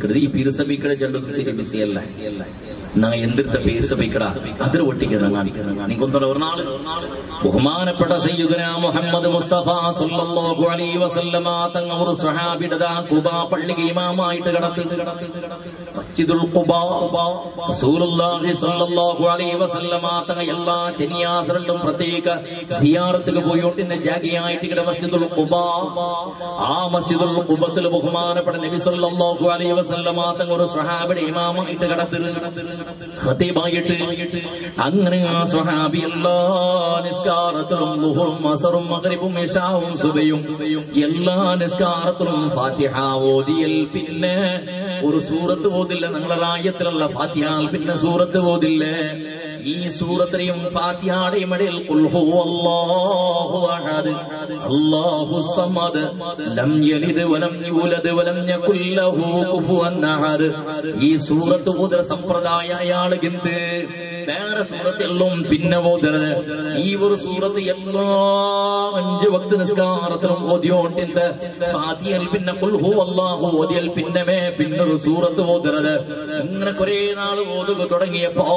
ಸಭಿಕಡ ಈ ಪೀರ ಸಭಿಕಡ ಚೆಂಡು ಚಿರಿ ಬಿಸಿ ಅಲ್ಲ ನಾ എന്തിരുത്ത പേര് സഭിക്കട അതിൽ ഒട്ടിക്കുന്ന നീക്കൊന്നോട് ഒരു നാള് ബഹുമാനപ്പെട്ട സയ്യിദുന മുഹമ്മദ് മുസ്തഫ സല്ലല്ലാഹു അലൈഹി വസല്ലമ തങ്ങൾ ഒരു സ്വഹാബിയുടെ കുബ പള്ളിക്ക് ഇമാമായിട്ട് കടത്ത് മസ്ജിദുൽ ഖുബ റസൂലുള്ളാഹി സല്ലല്ലാഹു അലൈഹി വസല്ലമ തങ്ങൾ എല്ലാ ശനിയാസറിലും പ്രത്യേക സിയാറത്തുക്ക് പോയോണ്ടിന്റെ ജാഗിയായിട്ട് ഇവിടെ മസ്ജിദുൽ ഖുബ ആ മസ്ജിദുൽ ഖുബത്തിൽ ബഹുമാനപ്പെട്ട നബി സല്ലല്ലാഹു അലൈഹി വസല്ലമ തങ്ങൾ ഒരു സ്വഹാബിയുടെ ഇമാമായിട്ട് കടത്ത് ഖതീബായിട്ട് അങ്ങനെ ആ സ്വഹാബി എല്ലാ നിസ്കാരത്തിലും ളുഹറും അസറും മഗ്രിബും ഇശാവും സുബയും എല്ലാ നിസ്കാരത്തിലും ഫാത്തിഹ ഓതിയൽ പിന്നെ ഒരു സൂറത്ത് ഓതില്ല നിങ്ങളെ റായത്തിലുള്ള ഫാത്തിഹ പിന്നെ സൂറത്ത് ഓതില്ലേ ഈ സൂറത്തിനെയും ഫാത്തിഹയുടെയും ഇടയിൽ ഖുൽ ഹുവല്ലാഹു അഹദ് അല്ലാഹു സമദ് ലം യലിദ് വലം യൂലദ് വലം യകുൽ ലഹു കുഫുവൻ അഹദ് ഈ സൂറത്ത് ഓതുന്ന സമ്പ്രദായ അയാളുകിന്ത് വേറെ സൂറത്ത് എല്ലാം പിന്നെ ഓതരുത് ഈ ഒരു സൂറത്ത് എല്ലാ അഞ്ച് വക്ത് നിസ്കാരത്തിലും ഓതിയോണ്ടിണ്ട് ഫാത്തിഹയിൽ പിന്നെ ഖുൽ ഹുവല്ലാഹു ഓതിയൽ പിന്നെ മേ പിന്നെ ഒരു സൂറത്ത് ഓതരുത് ഇങ്ങനെ കുറെ നാൾ ഓതുക തുടങ്ങിയപ്പോ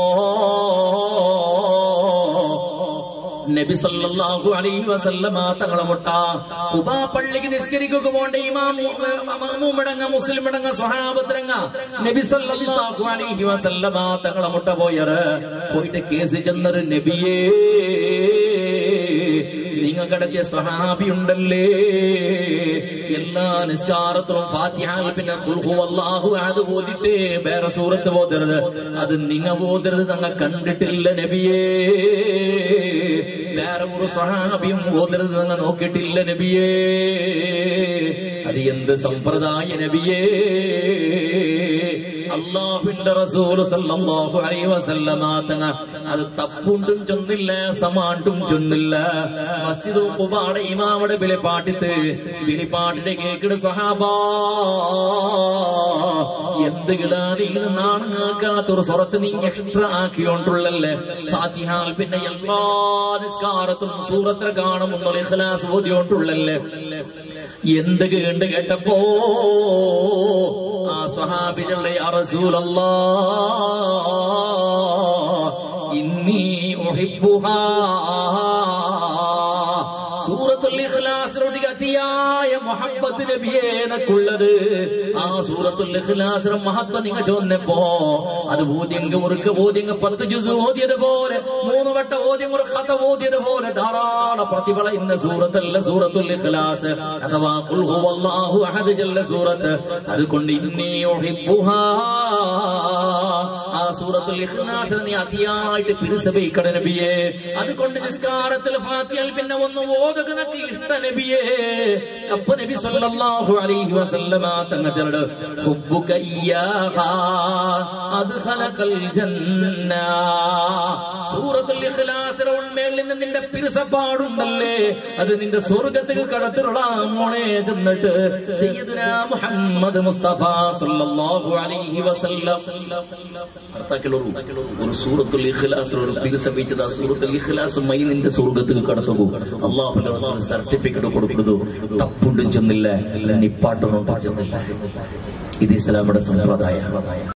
നബി സല്ലല്ലാഹു അലൈഹി വസല്ലമ തങ്ങളെ മുട്ട കുബാ പള്ളിക്ക് നിസ്കരിക്കുക പോണ്ട ഇമാമടങ്ങ മുസ്ലിം അടങ്ങ സ്വഹാബത്തിരങ്ങ നബി സല്ലല്ലാഹു അലൈഹി വസല്ലമ തങ്ങളെ മുട്ട പോയറ് പോയിട്ട് കേസ് ചെന്നൊരു നബിയേ നിങ്ങൾ കടത്തിയ സ്വഹാബി ഉണ്ടല്ലേ എല്ലാ നിസ്കാരത്തിലും ഫാത്തിഹ പിന്നെ ഖുൽ ഹുവല്ലാഹു അഹദ് ഓതിട്ട് വേറെ സൂറത്ത് ഓതരുത് അത് നിങ്ങ ഓതരുത് ഞങ്ങൾ കണ്ടിട്ടില്ല നബിയേ വേറെ ഒരു സ്വഹാബിയും ഓതരുത് ഞങ്ങൾ നോക്കിയിട്ടില്ല നബിയേ അത് എന്ത് സമ്പ്രദായ നബിയേ അള്ളാഹുവിന്റെ റസൂൽ സല്ലല്ലാഹു അലൈഹി വസല്ലമ തങ്ങ അത് തപ്പുണ്ടും ചൊന്നില്ല സമാണ്ടും ചൊന്നില്ല മസ്ജിദ് ഖുബാടെ ഇമാമയുടെ വിളിപ്പാട്ടിത്ത് വിളിപ്പാട്ടിന്റെ കേക്കിട് സഹാബാ എന്ത് കിടാതെ നാണങ്ങാക്കാത്തൊരു സ്വറത്ത് നീ എക്സ്ട്രാ ആക്കിയോണ്ടുള്ളല്ലേ ഫാത്തിഹാൽ പിന്നെ എല്ലാ നിസ്കാരത്തിലും സൂറത്ര കാണുമെന്നുള്ള ഇഖ്ലാസ് ഓതിയോണ്ടുള്ളല്ലേ എന്ത് കേണ്ട് കേട്ടപ്പോ ആ സ്വഹാബികളുടെ അറസൂലല്ലാ ഇന്നി ഉഹിബ്ബുഹാ സൂറത്തുൽ ഇഖ്ലാസിനോട് അതിയായ മുഹബ്ബത്ത് നബിയേ എനക്കുള്ളത് ആ സൂറത്തുൽ ഇഖ്ലാസിന്റെ മഹത്വം നിങ്ങൾ ചോദിച്ചപ്പോ അത് ഓദ്യങ്ക ഉറുക്ക് ഓദ്യങ്ക പത്ത് ജുസ് ഓതിയത് പോലെ മൂന്ന് വട്ടം ഓദ്യം ഒരു കഥ ഓതിയത് പോലെ ധാരാളം പ്രതിഫല ഇന്ന സൂറത്തല്ല സൂറത്തുൽ ഇഖ്ലാസ് അഥവാ ഖുൽ ഹുവല്ലാഹു അഹദ് ജല്ല സൂറത്ത് അതുകൊണ്ട് ഇന്നി ഉഹിബ്ബുഹാ ആ സൂറത്തുൽ ഇഖ്ലാസിനെ നീ അതിയായിട്ട് പിരിസബയിക്കട നബിയെ അതുകൊണ്ട് നിസ്കാരത്തിൽ ഫാത്തിഹയിൽ പിന്നെ ഒന്ന് ഓതുക നിനക്ക് ഇഷ്ട നബിയെ അപ്പൊ നബി സല്ലല്ലാഹു അലൈഹി വസല്ലമ തങ്ങൾ ചെറുട് ഹുബ്ബുക ഇയ്യാഹാ അദ്ഖലകൽ ജന്ന സൂറത്തുൽ ഇഖ്ലാസിലെ ഉണ്മയിൽ നിന്ന് നിന്റെ പിരിസപ്പാടുണ്ടല്ലേ അത് നിന്റെ സ്വർഗത്തിൽ കടത്തിലുള്ള മോളെ ചെന്നിട്ട് സയ്യിദുനാ മുഹമ്മദ് മുസ്തഫ സല്ലല്ലാഹു അലൈഹി വസല്ലം ഭർത്താക്കളൊരു ഒരു സൂറത്തുൽ ഇഖ്ലാസിൽ ഒരു പിരിസപ്പിച്ചത് ആ സൂറത്തുൽ ഇഖ്ലാസ് മൈ നിന്റെ സ്വർഗത്തിൽ കടത്തുകൂ അള്ളാഹുന്റെ റസൂൽ സർട്ടിഫിക്കറ്റ് കൊടുക്കുന്നത് തപ്പുണ്ടും ചെന്നില്ല നിപ്പാട്ടൊന്നും ചെന്നില്ല ഇത് ഇസ്ലാമിയുടെ സമ്പ്രദായ